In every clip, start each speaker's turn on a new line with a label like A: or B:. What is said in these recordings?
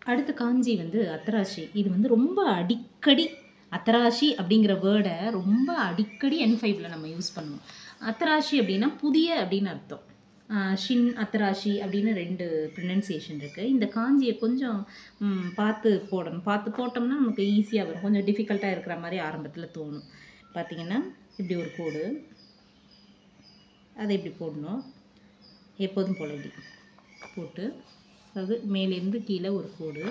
A: அடுத்த காஞ்சி வந்து அத்தராசி இது வந்து ரொம்ப அடிக்கடி அத்தராசி அப்படிங்கிற வேர்டை ரொம்ப அடிக்கடி என் ஃபைவ்ல நம்ம யூஸ் பண்ணுவோம் அத்தராசி அப்படின்னா புதிய அப்படின்னு அர்த்தம் ஆஹ் ஷின் அத்தராசி அப்படின்னு ரெண்டு ப்ரொனன்சியேஷன் இருக்குது இந்த காஞ்சியை கொஞ்சம் ம், பார்த்து போடணும் பார்த்து போட்டோம்னா நமக்கு ஈஸியாக வரும் கொஞ்சம் டிஃபிகல்ட்டாக இருக்கிற மாதிரி ஆரம்பத்தில் தோணும் பார்த்தீங்கன்னா இப்படி ஒரு கோடு அதை இப்படி போடணும் எப்போதும் போல இப்படி போட்டு அதாவது மேலேருந்து கீழே ஒரு கோடு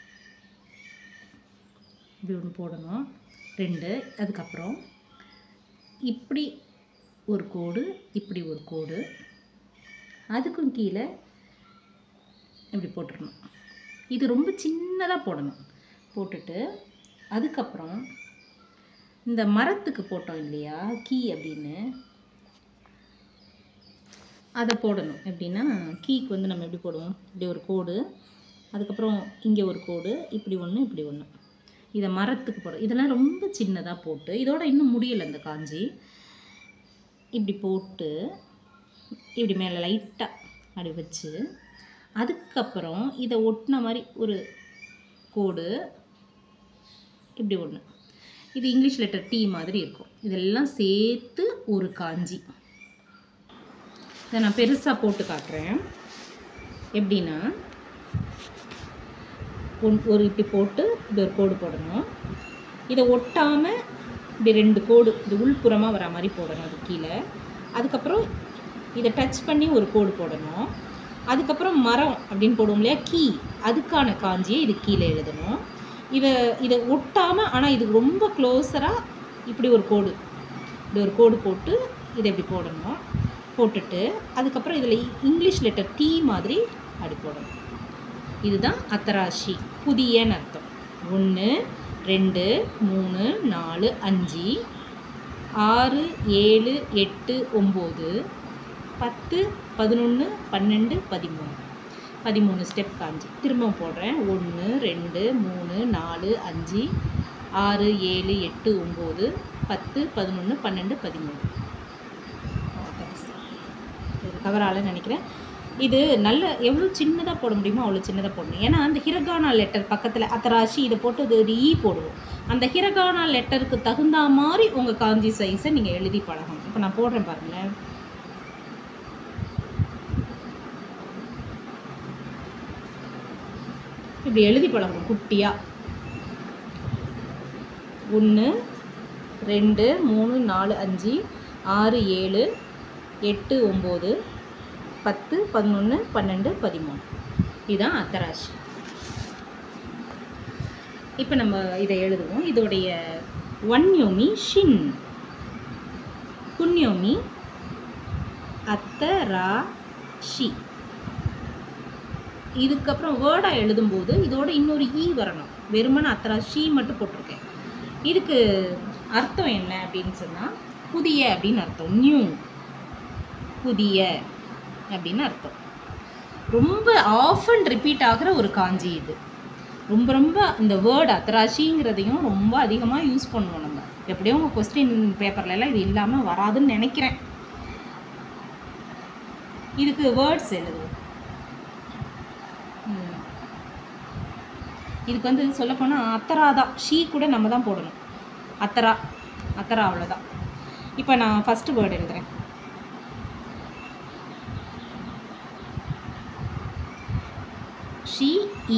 A: இப்படி ஒன்று போடணும் ரெண்டு அதுக்கப்புறம் இப்படி ஒரு கோடு இப்படி ஒரு கோடு அதுக்கும் கீழே இப்படி போட்டுடணும் இது ரொம்ப சின்னதாக போடணும் போட்டுட்டு அதுக்கப்புறம் இந்த மரத்துக்கு போட்டோம் இல்லையா கீ அப்படின்னு அதை போடணும் எப்படின்னா கீக்கு வந்து நம்ம எப்படி போடுவோம் இப்படி ஒரு கோடு அதுக்கப்புறம் இங்கே ஒரு கோடு இப்படி ஒன்று இப்படி ஒன்று இதை மரத்துக்கு போட இதெல்லாம் ரொம்ப சின்னதாக போட்டு இதோட இன்னும் முடியலை இந்த காஞ்சி இப்படி போட்டு இப்படி மேலே லைட்டாக அப்படி வச்சு அதுக்கப்புறம் இதை ஒட்டின மாதிரி ஒரு கோடு இப்படி ஒன்று இது இங்கிலீஷ் லெட்டர் டி மாதிரி இருக்கும் இதெல்லாம் சேர்த்து ஒரு காஞ்சி இதை நான் பெருசாக போட்டு காட்டுறேன் எப்படின்னா ஒன் ஒரு இப்படி போட்டு இப்படி ஒரு கோடு போடணும் இதை ஒட்டாமல் இப்படி ரெண்டு கோடு இது உள்புறமாக வர மாதிரி போடணும் அது கீழே அதுக்கப்புறம் இதை டச் பண்ணி ஒரு கோடு போடணும் அதுக்கப்புறம் மரம் அப்படின்னு போடுவோம் இல்லையா கீ அதுக்கான காஞ்சியை இது கீழே எழுதணும் இதை இதை ஒட்டாமல் ஆனால் இது ரொம்ப க்ளோஸராக இப்படி ஒரு கோடு இப்படி ஒரு கோடு போட்டு இதை இப்படி போடணும் போட்டுட்டு அதுக்கப்புறம் இதில் இங்கிலீஷ் லெட்டர் டி மாதிரி அப்படி போடணும் இதுதான் அத்தராசி புதியன்னு அர்த்தம் ஒன்று ரெண்டு மூணு நாலு அஞ்சு ஆறு ஏழு எட்டு ஒம்பது பத்து பதினொன்று பன்னெண்டு பதிமூணு பதிமூணு ஸ்டெப் காஞ்சி திரும்பவும் போடுறேன் ஒன்று ரெண்டு மூணு நாலு அஞ்சு ஆறு ஏழு எட்டு ஒம்பது பத்து பதினொன்று பன்னெண்டு பதிமூணு கவரால் நினைக்கிறேன் இது நல்ல எவ்வளோ சின்னதாக போட முடியுமோ அவ்வளோ சின்னதாக போடணும் ஏன்னா அந்த ஹிரகானா லெட்டர் பக்கத்தில் அத்தராசி இதை போட்டு இது ஒரு ஈ போடுவோம் அந்த ஹிரகானா லெட்டருக்கு தகுந்த மாதிரி உங்கள் காஞ்சி சைஸை நீங்கள் எழுதி பழகணும் இப்போ நான் போடுறேன் பாருங்களேன் இப்படி எழுதி பழகணும் குட்டியாக ஒன்று ரெண்டு மூணு நாலு அஞ்சு ஆறு ஏழு எட்டு ஒம்பது பத்து பதினொன்று பன்னெண்டு பதிமூணு இதுதான் அத்தராசி இப்போ நம்ம இதை எழுதுவோம் இதோடைய ஒன்யோமி ஷின் குன்யோமி அத்தராஷி இதுக்கப்புறம் வேர்டாக எழுதும்போது இதோட இன்னொரு ஈ வரணும் வெறுமனே அத்தராஷி மட்டும் போட்டிருக்கேன் இதுக்கு அர்த்தம் என்ன அப்படின்னு சொன்னால் புதிய அப்படின்னு அர்த்தம் நியூ புதிய அப்படின்னு அர்த்தம் ரொம்ப ஆஃபன் ரிப்பீட் ஆகிற ஒரு காஞ்சி இது ரொம்ப ரொம்ப இந்த வேர்டு அத்தராசிங்கிறதையும் ரொம்ப அதிகமாக யூஸ் பண்ணுவோம் நம்ம எப்படியும் உங்கள் கொஸ்டின் பேப்பர்லலாம் இது இல்லாமல் வராதுன்னு நினைக்கிறேன் இதுக்கு வேர்ட்ஸ் எழுதுவோம் ம். இதுக்கு வந்து சொல்லப்போனால் அத்தரா தான் ஷீ கூட நம்ம தான் போடணும் அத்தரா அத்தரா அவ்வளோதான் இப்போ நான் ஃபஸ்ட்டு வேர்டு எழுதுறேன் ஷி இ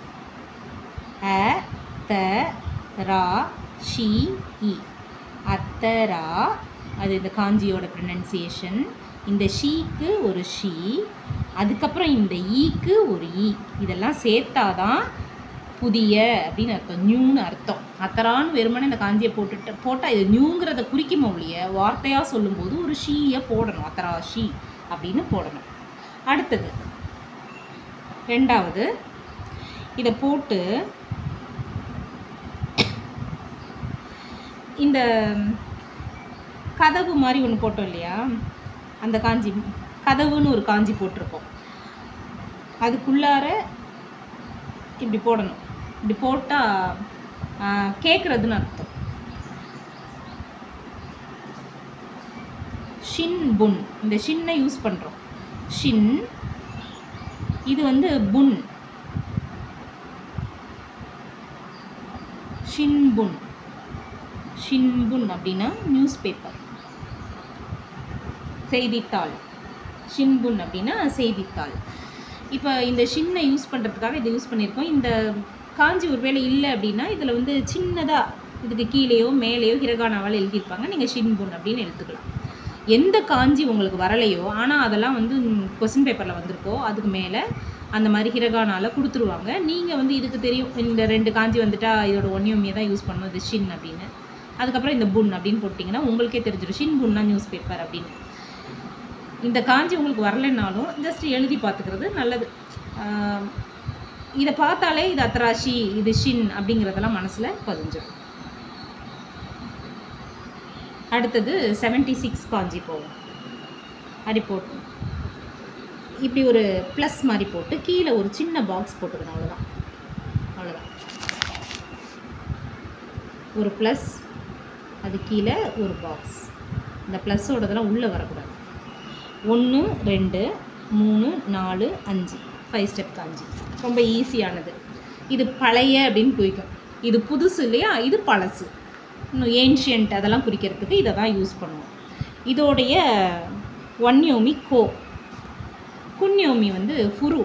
A: அ த ரா ஷி இ அத்தரா அது இந்த காஞ்சியோட ப்ரொனன்சியேஷன் இந்த ஷீக்கு ஒரு ஷீ அதுக்கப்புறம் இந்த ஈக்கு ஒரு ஈ இதெல்லாம் சேர்த்தாதான் புதிய அப்படின்னு அர்த்தம் நியூன்னு அர்த்தம் அத்தரான்னு வெறுமனே இந்த காஞ்சியை போட்டுட்டு போட்டால் இது நியூங்கிறத குறிக்குமோ ஒழிய வார்த்தையாக சொல்லும்போது ஒரு ஷீயை போடணும் அத்தரா ஷீ அப்படின்னு போடணும் அடுத்தது ரெண்டாவது இதை போட்டு இந்த கதவு மாதிரி ஒன்று போட்டோம் இல்லையா அந்த காஞ்சி கதவுன்னு ஒரு காஞ்சி போட்டிருக்கோம் அதுக்குள்ளார இப்படி போடணும் இப்படி போட்டால் கேட்குறதுன்னு அர்த்தம் ஷின் புன் இந்த ஷின்னை யூஸ் பண்ணுறோம் ஷின் இது வந்து புன் ஷின்புன் ஷின்புன் அப்படின்னா நியூஸ் பேப்பர் செய்தித்தாள் ஷின்புன் அப்படின்னா செய்தித்தாள் இப்போ இந்த ஷின்னை யூஸ் பண்ணுறதுக்காக இதை யூஸ் பண்ணியிருக்கோம் இந்த காஞ்சி ஒருவேளை இல்லை அப்படின்னா இதில் வந்து சின்னதாக இதுக்கு கீழேயோ மேலேயோ ஹிரகானாவால் எழுதியிருப்பாங்க நீங்கள் ஷின்புன் அப்படின்னு எடுத்துக்கலாம் எந்த காஞ்சி உங்களுக்கு வரலையோ ஆனால் அதெல்லாம் வந்து கொஸ்டின் பேப்பரில் வந்திருக்கோ அதுக்கு மேலே அந்த மாதிரி ஹிரகானால கொடுத்துருவாங்க நீங்கள் வந்து இதுக்கு தெரியும் இந்த ரெண்டு காஞ்சி வந்துட்டா இதோட ஒன்னியமியை தான் யூஸ் பண்ணணும் இது ஷின் அப்படின்னு அதுக்கப்புறம் இந்த புன் அப்படின்னு போட்டிங்கன்னா உங்களுக்கே தெரிஞ்சிடும் ஷின் புன்னா நியூஸ் பேப்பர் அப்படின்னு இந்த காஞ்சி உங்களுக்கு வரலைன்னாலும் ஜஸ்ட் எழுதி பார்த்துக்கிறது நல்லது ஆஹ் இதை பார்த்தாலே இது அத்தராஷி இது ஷின் அப்படிங்கிறதெல்லாம் மனசில் பதிஞ்சிடும் அடுத்தது 76 சிக்ஸ் காஞ்சி போகும் அப்படி போட்டு இப்படி ஒரு ப்ளஸ் மாதிரி போட்டு கீழே ஒரு சின்ன பாக்ஸ் போட்டுக்கணும் அவ்வளோதான் அவ்வளோதான் ஒரு ப்ளஸ் அது கீழே ஒரு பாக்ஸ் இந்த ப்ளஸ்ஸோடதெல்லாம் உள்ளே வரக்கூடாது ஒன்று ரெண்டு மூணு நாலு அஞ்சு ஃபைவ் ஸ்டெப் காஞ்சி ரொம்ப ஈஸியானது இது பழைய அப்படின்னு குறிக்கும் இது புதுசு இல்லையா இது பழசு இன்னும் ஏன்ஷியன்ட் அதெல்லாம் குறிக்கிறதுக்கு இதை தான் யூஸ் பண்ணுவோம் இதோடைய ஒன்யோமி கோ குன்யோமி வந்து ஃபுரு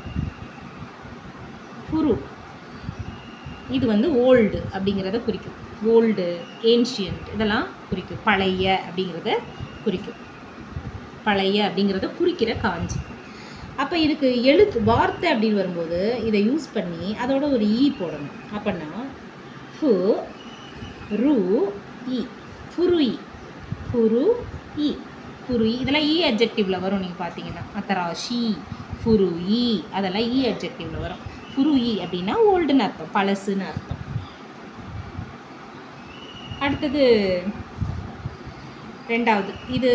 A: ஃபுரு இது வந்து ஓல்டு அப்படிங்கிறத குறிக்கும் ஓல்டு ஏன்ஷியன்ட் இதெல்லாம் குறிக்கும் பழைய அப்படிங்கிறத குறிக்கும் பழைய அப்படிங்கிறத குறிக்கிற காஞ்சி அப்போ இதுக்கு எழுத்து வார்த்தை அப்படின்னு வரும்போது இதை யூஸ் பண்ணி அதோட ஒரு ஈ போடணும் அப்படின்னா ஃபு ரு இ ஃபுருஇ ஃபுரு இ ஃபுருஇ இதெல்லாம் இ அப்ஜெக்டிவில் வரும் நீங்கள் பார்த்தீங்கன்னா அத்தராஷி ஃபுருஇ அதெல்லாம் இ அப்ஜெக்டிவில் வரும் ஃபுருஇ அப்படின்னா ஓல்டுன்னு அர்த்தம் பழசுன்னு அர்த்தம் அடுத்தது ரெண்டாவது இது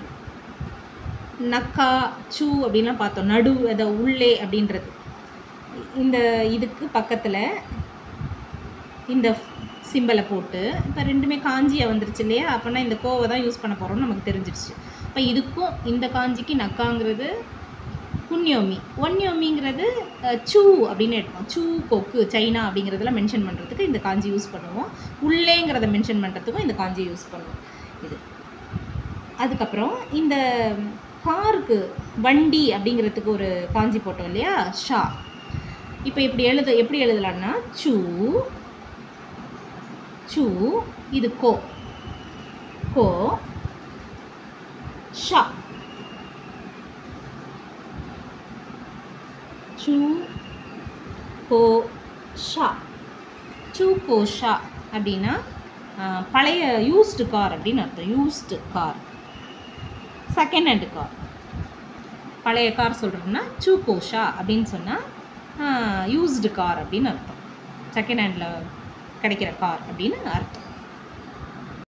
A: நக்கா சூ அப்படின்லாம் பார்த்தோம் நடு அதை உள்ளே அப்படின்றது இந்த இதுக்கு பக்கத்தில் இந்த சிம்பலை போட்டு இப்போ ரெண்டுமே காஞ்சியாக வந்துருச்சு இல்லையா அப்போனா இந்த கோவை தான் யூஸ் பண்ண போகிறோம்னு நமக்கு தெரிஞ்சிருச்சு இப்போ இதுக்கும் இந்த காஞ்சிக்கு நக்காங்கிறது புண்ணியோமி ஒன்யோமிங்கிறது அஹ், சூ அப்படின்னு எடுப்போம் சூ கொக்கு சைனா அப்படிங்கிறதெல்லாம் மென்ஷன் பண்ணுறதுக்கு இந்த காஞ்சி யூஸ் பண்ணுவோம் உள்ளேங்கிறத மென்ஷன் பண்ணுறதுக்கும் இந்த காஞ்சி யூஸ் பண்ணுவோம் இது அதுக்கப்புறம் இந்த காருக்கு வண்டி அப்படிங்கிறதுக்கு ஒரு காஞ்சி போட்டோம் இல்லையா ஷா இப்போ இப்படி எழுத எப்படி எழுதலாம்னா சூ சூ இது கோ கோ ஷா சூ கோ ஷா சூ கோ ஷா அப்படின்னா ஆஹ், பழைய யூஸ்டு கார் அப்படின்னு அர்த்தம் used car second hand car பழைய கார் சொல்கிறோம்னா சூ கோஷா அப்படின்னு சொன்னால் யூஸ்டு கார் அப்படின்னு அர்த்தம் செகண்ட் ஹேண்டில் கிடைக்கிற கார் அப்படின்னு அர்த்தம்